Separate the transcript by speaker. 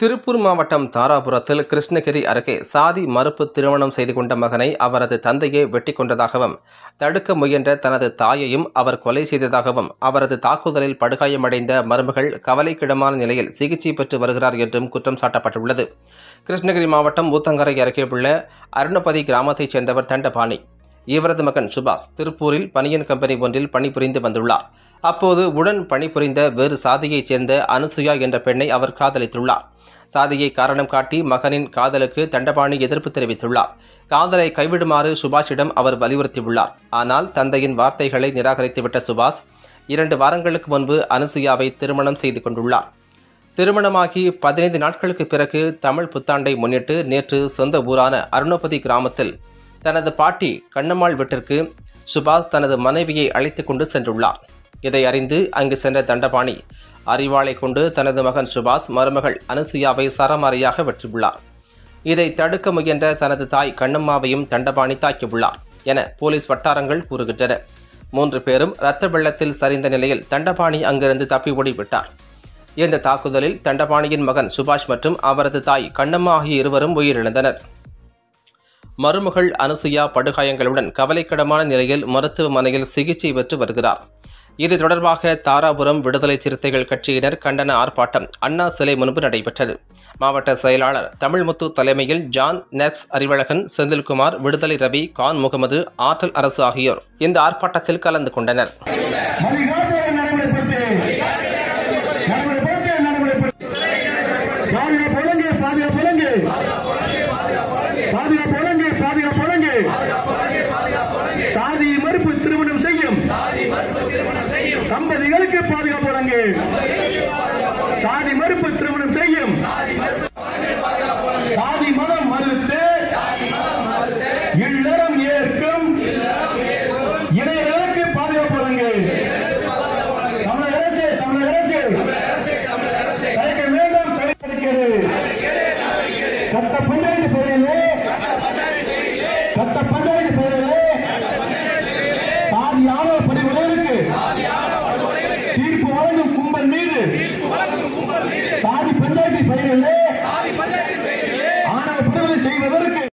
Speaker 1: திருப்பூர் மாவட்டம் தாராபுரத்தில் கிருஷ்ணகிரி அருகே சாதி மறுப்பு திருமணம் செய்து கொண்ட மகனை அவரது தந்தையே வெட்டி கொண்டதாகவும் தடுக்க முயன்ற தனது தாயையும் அவர் கொலை செய்ததாகவும் அவரது தாக்குதலில் படுகாயமடைந்த மருமகள் கவலைக்கிடமான நிலையில் சிகிச்சை பெற்று வருகிறார் என்றும் குற்றம் சாட்டப்பட்டுள்ளது கிருஷ்ணகிரி மாவட்டம் ஊத்தங்கரை அருகே உள்ள அருணபதி கிராமத்தைச் சேர்ந்தவர் தண்டபாணி இவரது மகன் சுபாஷ் திருப்பூரில் பனியன் கம்பெனி ஒன்றில் பணிபுரிந்து வந்துள்ளார் அப்போது உடன் பணிபுரிந்த வேறு சாதியைச் சேர்ந்த அனுசுயா என்ற பெண்ணை அவர் காதலித்துள்ளார் சாதியை காரணம் காட்டி மகனின் காதலுக்கு தண்டபாணி எதிர்ப்பு தெரிவித்துள்ளார் காதலை கைவிடுமாறு சுபாஷிடம் அவர் வலியுறுத்தியுள்ளார் ஆனால் தந்தையின் வார்த்தைகளை நிராகரித்துவிட்ட சுபாஷ் இரண்டு வாரங்களுக்கு முன்பு அனுசுயாவை திருமணம் செய்து கொண்டுள்ளார் திருமணமாகி பதினைந்து நாட்களுக்கு பிறகு தமிழ் புத்தாண்டை முன்னிட்டு நேற்று சொந்த ஊரான அருணபதி கிராமத்தில் தனது பாட்டி கண்ணம்மாள் வீட்டிற்கு சுபாஷ் தனது மனைவியை அழைத்து கொண்டு சென்றுள்ளார் இதை அறிந்து அங்கு சென்ற தண்டபாணி அறிவாளை கொண்டு தனது மகன் சுபாஷ் மருமகள் அனுசுயாவை சரமாரியாக வெற்றியுள்ளார் இதை தடுக்க முயன்ற தனது தாய் கண்ணம்மாவையும் தண்டபாணி தாக்கியுள்ளார் என போலீஸ் வட்டாரங்கள் கூறுகின்றன மூன்று பேரும் இரத்த வெள்ளத்தில் சரிந்த நிலையில் தண்டபாணி அங்கிருந்து தப்பி ஓடிவிட்டார் இந்த தாக்குதலில் தண்டபாணியின் மகன் சுபாஷ் மற்றும் அவரது தாய் கண்ணம்மா ஆகிய இருவரும் உயிரிழந்தனர் மருமகள் அனுசுயா படுகாயங்களுடன் கவலைக்கிடமான நிலையில் மருத்துவமனையில் சிகிச்சை பெற்று வருகிறார் இது தொடர்பாக தாராபுரம் விடுதலை சிறுத்தைகள் கட்சியினர் கண்டன ஆர்ப்பாட்டம் அண்ணா சிலை முன்பு நடைபெற்றது மாவட்ட செயலாளர் தமிழ்முத்து தலைமையில் ஜான் நெக்ஸ் அறிவழகன் செந்தில்குமார் விடுதலை ரவி கான் முகமது ஆற்றல் அரசு ஆகியோர் இந்த ஆர்ப்பாட்டத்தில் கலந்து கொண்டனர்
Speaker 2: வழிகாட்டுதலை நடைமுறைப்படுத்து நடைமுறைப்படுத்து நடைமுறைப்படுத்து பாதுகாப்பு ஒழுங்கு பாதுகாப்பு ஒழுங்கு பாதுகாப்பு ஒழுங்கு பாதுகாப்பு ஒழுங்கு சாதி மறுப்பு திருமணம் செய்யும் தம்பதிகளுக்கு பாதுகாப்பு ஒழுங்கு சாதி மறுப்பு திருமணம் செய்யும் சாதி மதம் மறுத்து இல்லறம் ஏற்கும் இணையர்களுக்கு பாதுகாப்பு வழங்கு தமிழக அரசு தமிழக அரசு தயக்க வேண்டாம் தடுக்கிறது கட்ட பஞ்சாயத்து பெயரிலே கட்ட பஞ்சாயத்து பெயரிலே சாதி ஆணவ